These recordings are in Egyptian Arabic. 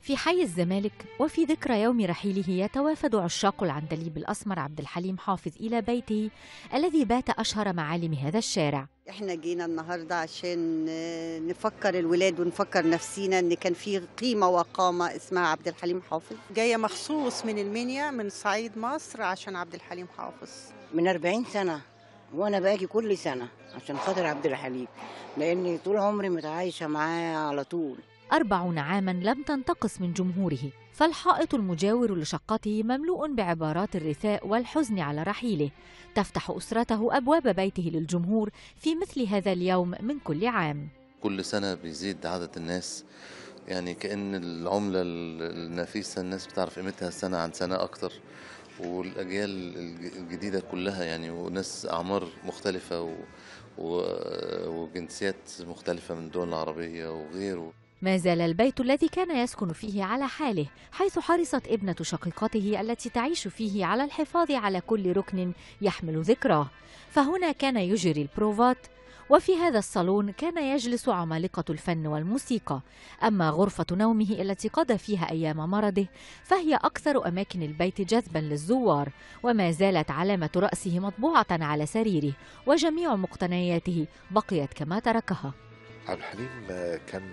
في حي الزمالك وفي ذكرى يوم رحيله يتوافد عشاق العندليب الأسمر عبد الحليم حافظ إلى بيته الذي بات أشهر معالم هذا الشارع احنا جينا النهارده عشان نفكر الولاد ونفكر نفسينا ان كان في قيمه وقامه اسمها عبد الحليم حافظ جايه مخصوص من المنيا من صعيد مصر عشان عبد الحليم حافظ من 40 سنه وانا باجي كل سنه عشان خاطر عبد الحليم لاني طول عمري متعايشه معاه على طول أربعون عاما لم تنتقص من جمهوره فالحائط المجاور لشقته مملوء بعبارات الرثاء والحزن على رحيله تفتح أسرته أبواب بيته للجمهور في مثل هذا اليوم من كل عام كل سنة بيزيد عدد الناس يعني كأن العملة النفيسة الناس بتعرف قيمتها سنة عن سنة أكتر والأجيال الجديدة كلها يعني وناس أعمار مختلفة و... و... وجنسيات مختلفة من الدول العربية وغيره ما زال البيت الذي كان يسكن فيه على حاله حيث حرصت ابنة شقيقته التي تعيش فيه على الحفاظ على كل ركن يحمل ذكراه فهنا كان يجري البروفات وفي هذا الصالون كان يجلس عمالقة الفن والموسيقى أما غرفة نومه التي قضى فيها أيام مرضه فهي أكثر أماكن البيت جذبا للزوار وما زالت علامة رأسه مطبوعة على سريره وجميع مقتنياته بقيت كما تركها عبد الحليم كان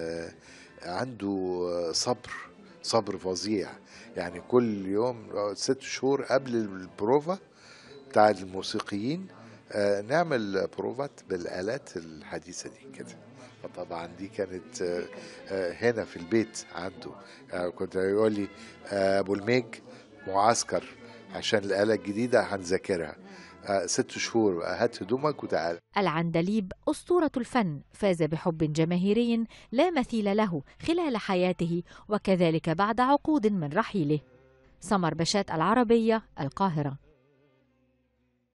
عنده صبر صبر فظيع يعني كل يوم ست شهور قبل البروفا بتاع الموسيقيين نعمل بروفات بالآلات الحديثة دي كده فطبعا دي كانت هنا في البيت عنده كنت يقول لي ابو الميج معسكر عشان الآلة الجديدة هنذاكرها ست شهور هات هدومك وتعال العندليب أسطورة الفن فاز بحب جماهيري لا مثيل له خلال حياته وكذلك بعد عقود من رحيله سمر بشات العربية القاهرة